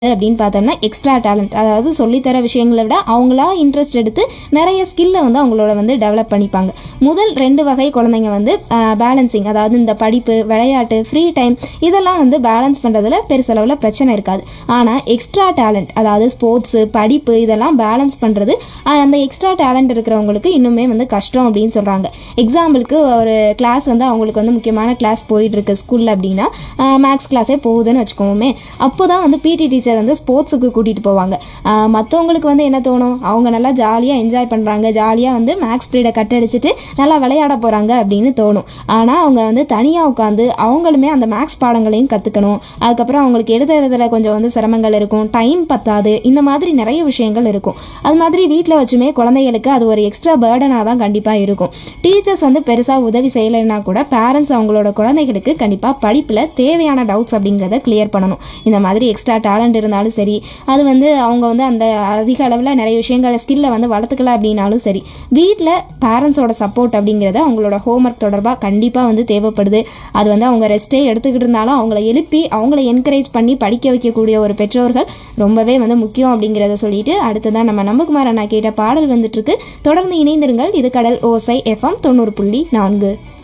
அப்படின்னு பார்த்தோம்னா extra talent அதாவது சொல்லித்தர விஷயங்களை விட அவங்களா இன்ட்ரெஸ்ட் எடுத்து நிறைய ஸ்கில்லை வந்து அவங்களோட வந்து டெவலப் பண்ணிப்பாங்க முதல் ரெண்டு வகை குழந்தைங்க வந்து பேலன்சிங் அதாவது இந்த படிப்பு விளையாட்டு ஃப்ரீ டைம் இதெல்லாம் வந்து பேலன்ஸ் பண்ணுறதுல பெருசளவில் பிரச்சனை இருக்காது ஆனால் எக்ஸ்ட்ரா டேலண்ட் அதாவது ஸ்போர்ட்ஸு படிப்பு இதெல்லாம் பேலன்ஸ் பண்ணுறது அந்த எக்ஸ்ட்ரா டேலண்ட் இருக்கிறவங்களுக்கு இன்னுமே வந்து கஷ்டம் அப்படின்னு சொல்கிறாங்க எக்ஸாம்பிளுக்கு ஒரு கிளாஸ் வந்து அவங்களுக்கு வந்து முக்கியமான கிளாஸ் போயிட்டுருக்கு ஸ்கூலில் அப்படின்னா மேக்ஸ் கிளாஸே போகுதுன்னு வச்சுக்கோமே அப்போ தான் வந்து பிடி டீச்சர் வந்து ஸ்போர்ட்ஸுக்கு கூட்டிகிட்டு போவாங்க மற்றவங்களுக்கு வந்து என்ன தோணும் அவங்க நல்லா ஜாலியாக என்ஜாய் பண்ணுறாங்க ஜாலியாக வந்து மேக்ஸ் பீரியடை கட்டடிச்சிட்டு நல்லா விளையாட போகிறாங்க அப்படின்னு தோணும் ஆனால் அவங்க வந்து தனியாக உட்காந்து அவங்களுமே அந்த மேக்ஸ் பாடங்களையும் கற்றுக்கணும் அதுக்கப்புறம் அவங்களுக்கு எழுதுறதுல கொஞ்சம் வந்து சிரமங்கள் இருக்கும் டைம் பத்தாது இந்த மாதிரி நிறைய விஷயங்கள் இருக்கும் அது மாதிரி வீட்டில் வச்சுமே குழந்தைகளுக்கு அது ஒரு எக்ஸ்ட்ரா பேர்டனாக தான் கண்டிப்பாக இருக்கும் டீச்சர்ஸ் வந்து பெருசாக உதவி செய்யலைன்னா கூட பேரண்ட்ஸ் அவங்களோட குழந்தைகளுக்கு கண்டிப்பாக படிப்பில் தேவையான டவுட்ஸ் அப்படிங்கிறத கிளியர் பண்ணணும் இந்த மாதிரி எக்ஸ்ட்ரா டேலண்ட் இருந்தாலும் சரி அது வந்து அவங்க வந்து அந்த அதிக அளவில் நிறைய விஷயங்கள் ஸ்கில்லை வந்து வளர்த்துக்கல அப்படின்னாலும் சரி வீட்டில் பேரண்ட்ஸோட சப்போர்ட் அப்படிங்கிறது அவங்களோட ஹோம்ஒர்க் தொடர்பாக கண்டிப்பாக வந்து தேவைப்படுது அது வந்து அவங்க ரெஸ்ட்டே எடுத்துக்கிட்டு இருந்தாலும் அவங்கள எழுப்பி அவங்கள என்கரேஜ் பண்ணி படிக்க வைக்கக்கூடிய ஒரு பெற்றோர்கள் ரொம்பவே வந்து முக்கியம் அப்படிங்கிறத சொல்லிட்டு அடுத்ததான் நம்ம நம்பகுமார் அண்ணா கேட்ட பாடல் வந்துட்டு இருக்கு தொடர்ந்து இணைந்திருங்கள் இது கடல் ஓசை எஃப்எம் தொண்ணூறு புள்ளி நான்கு